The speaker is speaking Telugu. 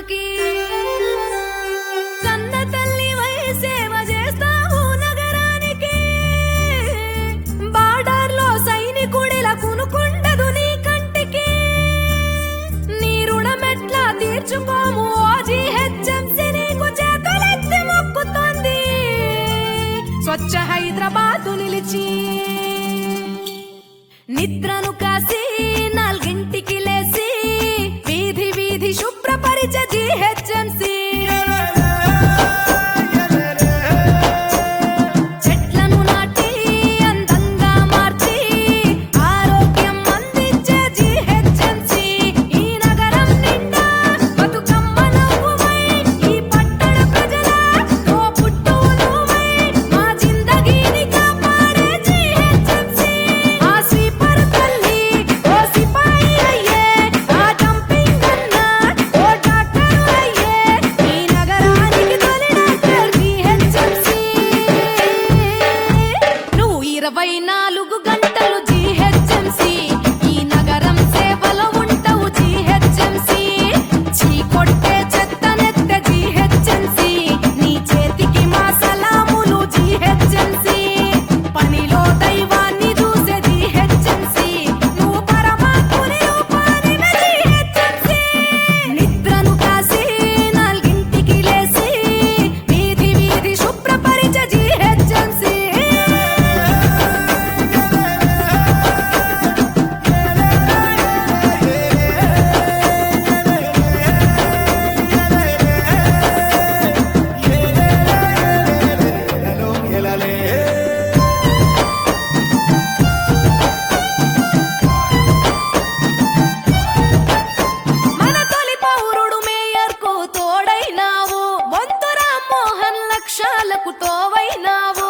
మాకి కన్న తల్లి వై సేవ చేస్తావు నగరానికి బార్డర్ లో సైనికుడిలా కునుకుండదు నీ కంటికి నీ రుణమెట్లా తీర్చుకోము ఓ జీహెచ్ఎంసీ నీకు చేతులెత్తి మొక్కుతోంది స్వచ్ఛ హైదరాబాదు నిలిచి నిద్రను కాసి నాలుగింటికి లేసి వీధి వీధి శుభ్రపరిచ జీహెచ్ఎంసీ చెట్లను నాటి అందంగా మార్చి ఆరోగ్యం అందించే జీహెచ్ఎంసీ ఈ నగరం నిండా బతుకమ్మ నవ్వువై ఈ పట్టణ ప్రజల ఓ పుట్టువు నువ్వై మా జిందగీని కాపాడే జీహెచ్ఎంసీ ఆ స్వీపర్ తల్లి ఓ సిపాయి అయ్యే ఆ జంపింగ్ అన్న ఓ డాక్టర్ అయ్యే ఈ నగరానికి తొలి డాక్టర్ జీహెచ్ఎంసీ నువ్వు ఇరవై నాలుగు గంటలు జీహెచ్ఎంసీ ఈ నగరం సేవలో ఉంటావు జీహెచ్ఎంసీ చీ కొట్టే చెత్తనెత్తే జీహెచ్ఎంసీ నీ చేతికి మా సలాములు జీహెచ్ఎంసీ పనిలో దైవాన్ని చూసే జీహెచ్ఎంసీ నువ్వు పరమాత్ముని రూపానివే జీహెచ్ఎంసీ నిద్రను కాసి నాలుగింటికి లేసి వీధి వీధి శుభ్రపరిచ జీహెచ్ఎంసీ మన తొలి పౌరుడు మేయర్కు తోడైనావు బొంతు రామ్మోహన్ లక్ష్యాలకు తోవైనావు